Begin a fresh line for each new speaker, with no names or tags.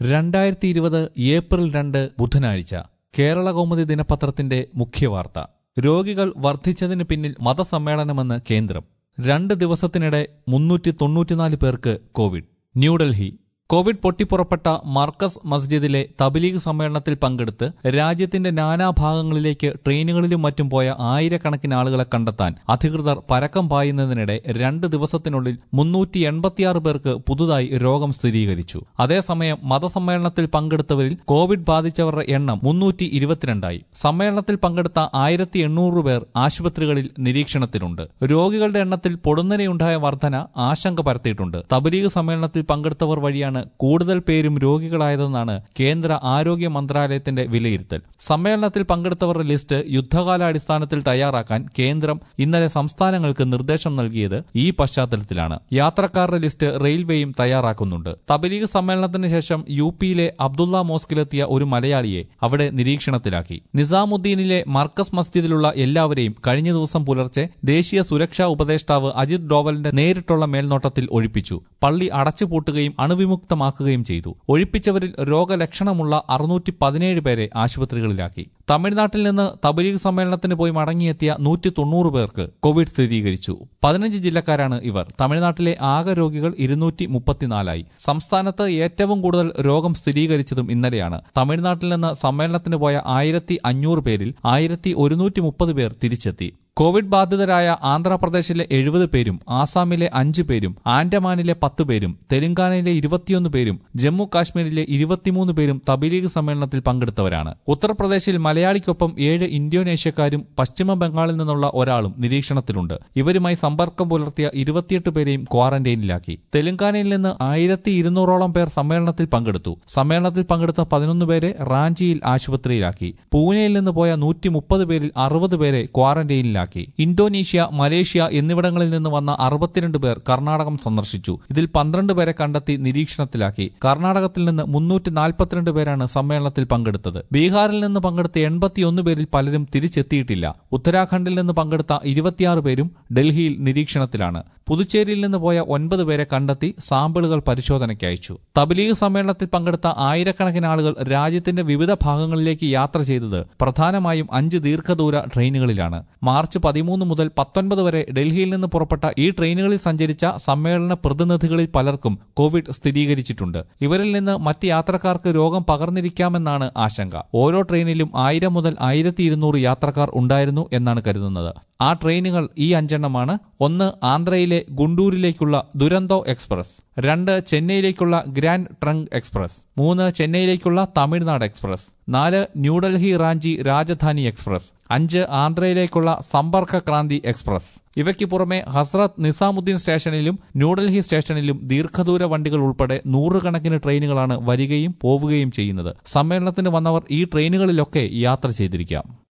രണ്ടായിരത്തി ഇരുപത് ഏപ്രിൽ രണ്ട് ബുധനാഴ്ച കേരള കൗമുദി ദിനപത്രത്തിന്റെ മുഖ്യവാർത്ത രോഗികൾ വർദ്ധിച്ചതിന് പിന്നിൽ മതസമ്മേളനമെന്ന് കേന്ദ്രം രണ്ട് ദിവസത്തിനിടെ മുന്നൂറ്റി തൊണ്ണൂറ്റിനാല് പേർക്ക് കോവിഡ് ന്യൂഡൽഹി കോവിഡ് പൊട്ടിപ്പുറപ്പെട്ട മർക്കസ് മസ്ജിദിലെ തബ്ലീഗ് സമ്മേളനത്തിൽ പങ്കെടുത്ത് രാജ്യത്തിന്റെ നാനാഭാഗങ്ങളിലേക്ക് ട്രെയിനുകളിലും മറ്റും പോയ ആയിരക്കണക്കിന് ആളുകളെ കണ്ടെത്താൻ അധികൃതർ പരക്കം പായുന്നതിനിടെ രണ്ട് ദിവസത്തിനുള്ളിൽ മുന്നൂറ്റി എൺപത്തിയാറ് പേർക്ക് പുതുതായി രോഗം സ്ഥിരീകരിച്ചു അതേസമയം മതസമ്മേളനത്തിൽ പങ്കെടുത്തവരിൽ കോവിഡ് ബാധിച്ചവരുടെ എണ്ണം മുന്നൂറ്റി ഇരുപത്തിരണ്ടായി സമ്മേളനത്തിൽ പങ്കെടുത്ത ആയിരത്തി എണ്ണൂറ് പേർ ആശുപത്രികളിൽ നിരീക്ഷണത്തിലുണ്ട് രോഗികളുടെ എണ്ണത്തിൽ പൊടുന്നനെയുണ്ടായ വർധന ആശങ്ക പരത്തിയിട്ടുണ്ട് തബ്ലീഗ് സമ്മേളനത്തിൽ പങ്കെടുത്തവർ വഴിയാണ് കൂടുതൽ പേരും രോഗികളായതെന്നാണ് കേന്ദ്ര ആരോഗ്യ മന്ത്രാലയത്തിന്റെ വിലയിരുത്തൽ സമ്മേളനത്തിൽ പങ്കെടുത്തവരുടെ ലിസ്റ്റ് യുദ്ധകാലാടിസ്ഥാനത്തിൽ തയ്യാറാക്കാൻ കേന്ദ്രം ഇന്നലെ സംസ്ഥാനങ്ങൾക്ക് നിർദ്ദേശം നൽകിയത് ഈ പശ്ചാത്തലത്തിലാണ് യാത്രക്കാരുടെ ലിസ്റ്റ് റെയിൽവേയും തയ്യാറാക്കുന്നുണ്ട് തബലീഗ് സമ്മേളനത്തിന് ശേഷം യു പിയിലെ അബ്ദുള്ള മോസ്കിലെത്തിയ ഒരു മലയാളിയെ അവിടെ നിരീക്ഷണത്തിലാക്കി നിസാമുദ്ദീനിലെ മർക്കസ് മസ്ജിദിലുള്ള എല്ലാവരെയും കഴിഞ്ഞ ദിവസം പുലർച്ചെ ദേശീയ സുരക്ഷാ ഉപദേഷ്ടാവ് അജിത് ഡോവലിന്റെ നേരിട്ടുള്ള മേൽനോട്ടത്തിൽ ഒഴിപ്പിച്ചു പള്ളി അടച്ചുപൂട്ടുകയും അണുവിമുക്തമാക്കുകയും ചെയ്തു ഒഴിപ്പിച്ചവരിൽ രോഗലക്ഷണമുള്ള അറുന്നൂറ്റി പതിനേഴ് പേരെ ആശുപത്രികളിലാക്കി തമിഴ്നാട്ടിൽ നിന്ന് തബലീഗ് സമ്മേളനത്തിന് പോയി മടങ്ങിയെത്തിയ നൂറ്റി തൊണ്ണൂറ് പേർക്ക് കോവിഡ് സ്ഥിരീകരിച്ചു പതിനഞ്ച് ജില്ലക്കാരാണ് ഇവർ തമിഴ്നാട്ടിലെ ആകെ രോഗികൾ ഇരുന്നൂറ്റി മുപ്പത്തിനാലായി സംസ്ഥാനത്ത് ഏറ്റവും കൂടുതൽ രോഗം സ്ഥിരീകരിച്ചതും ഇന്നലെയാണ് തമിഴ്നാട്ടിൽ നിന്ന് സമ്മേളനത്തിന് പോയ ആയിരത്തി അഞ്ഞൂറ് പേരിൽ ആയിരത്തി ഒരുന്നൂറ്റി മുപ്പത് പേർ തിരിച്ചെത്തി കോവിഡ് ബാധിതരായ ആന്ധ്രാപ്രദേശിലെ എഴുപത് പേരും ആസാമിലെ അഞ്ച് പേരും ആൻഡമാനിലെ പത്ത് പേരും തെലങ്കാനയിലെ ഇരുപത്തിയൊന്ന് പേരും ജമ്മു കാശ്മീരിലെ ഇരുപത്തിമൂന്ന് പേരും തബലീഗ് സമ്മേളനത്തിൽ പങ്കെടുത്തവരാണ് ഉത്തർപ്രദേശിൽ മലയാളിക്കൊപ്പം ഏഴ് ഇന്തോനേഷ്യക്കാരും പശ്ചിമ ബംഗാളിൽ നിന്നുള്ള ഒരാളും നിരീക്ഷണത്തിലുണ്ട് ഇവരുമായി സമ്പർക്കം പുലർത്തിയ ഇരുപത്തിയെട്ട് പേരെയും ക്വാറന്റൈനിലാക്കി തെലങ്കാനയിൽ നിന്ന് ആയിരത്തി ഇരുന്നൂറോളം പേർ സമ്മേളനത്തിൽ പങ്കെടുത്തു സമ്മേളനത്തിൽ പങ്കെടുത്ത പതിനൊന്ന് പേരെ റാഞ്ചിയിൽ ആശുപത്രിയിലാക്കി പൂനെയിൽ നിന്ന് പോയ നൂറ്റി മുപ്പത് പേരിൽ അറുപത് പേരെ ക്വാറന്റൈനിലാക്കി മനസ്സിലാക്കി ഇന്തോനേഷ്യ മലേഷ്യ എന്നിവിടങ്ങളിൽ നിന്ന് വന്ന അറുപത്തിരണ്ട് പേർ കർണാടകം സന്ദർശിച്ചു ഇതിൽ പന്ത്രണ്ട് പേരെ കണ്ടെത്തി നിരീക്ഷണത്തിലാക്കി കർണാടകത്തിൽ നിന്ന് മുന്നൂറ്റി നാൽപ്പത്തിരണ്ട് പേരാണ് സമ്മേളനത്തിൽ പങ്കെടുത്തത് ബീഹാറിൽ നിന്ന് പങ്കെടുത്ത എൺപത്തിയൊന്ന് പേരിൽ പലരും തിരിച്ചെത്തിയിട്ടില്ല ഉത്തരാഖണ്ഡിൽ നിന്ന് പങ്കെടുത്ത ഇരുപത്തിയാറ് പേരും ഡൽഹിയിൽ നിരീക്ഷണത്തിലാണ് പുതുച്ചേരിയിൽ നിന്ന് പോയ ഒൻപത് പേരെ കണ്ടെത്തി സാമ്പിളുകൾ പരിശോധനയ്ക്ക് അയച്ചു തബ്ലീഗ് സമ്മേളനത്തിൽ പങ്കെടുത്ത ആയിരക്കണക്കിന് ആളുകൾ രാജ്യത്തിന്റെ വിവിധ ഭാഗങ്ങളിലേക്ക് യാത്ര ചെയ്തത് പ്രധാനമായും അഞ്ച് ദീർഘദൂര ട്രെയിനുകളിലാണ് മാർച്ച് പതിമൂന്ന് മുതൽ പത്തൊൻപത് വരെ ഡൽഹിയിൽ നിന്ന് പുറപ്പെട്ട ഈ ട്രെയിനുകളിൽ സഞ്ചരിച്ച സമ്മേളന പ്രതിനിധികളിൽ പലർക്കും കോവിഡ് സ്ഥിരീകരിച്ചിട്ടുണ്ട് ഇവരിൽ നിന്ന് മറ്റ് യാത്രക്കാർക്ക് രോഗം പകർന്നിരിക്കാമെന്നാണ് ആശങ്ക ഓരോ ട്രെയിനിലും ആയിരം മുതൽ ആയിരത്തി ഇരുന്നൂറ് യാത്രക്കാർ ഉണ്ടായിരുന്നു എന്നാണ് കരുതുന്നത് ആ ട്രെയിനുകൾ ഈ അഞ്ചെണ്ണമാണ് ഒന്ന് ആന്ധ്രയിലെ ഗുണ്ടൂരിലേക്കുള്ള ദുരന്തോ എക്സ്പ്രസ് രണ്ട് ചെന്നൈയിലേക്കുള്ള ഗ്രാൻഡ് ട്രങ്ക് എക്സ്പ്രസ് മൂന്ന് ചെന്നൈയിലേക്കുള്ള തമിഴ്നാട് എക്സ്പ്രസ് നാല് ന്യൂഡൽഹി റാഞ്ചി രാജധാനി എക്സ്പ്രസ് അഞ്ച് ആന്ധ്രയിലേക്കുള്ള സമ്പർക്ക ക്രാന്തി എക്സ്പ്രസ് ഇവയ്ക്ക് പുറമെ ഹസ്രത്ത് നിസാമുദ്ദീൻ സ്റ്റേഷനിലും ന്യൂഡൽഹി സ്റ്റേഷനിലും ദീർഘദൂര വണ്ടികൾ ഉൾപ്പെടെ നൂറുകണക്കിന് ട്രെയിനുകളാണ് വരികയും പോവുകയും ചെയ്യുന്നത് സമ്മേളനത്തിന് വന്നവർ ഈ ട്രെയിനുകളിലൊക്കെ യാത്ര ചെയ്തിരിക്കാം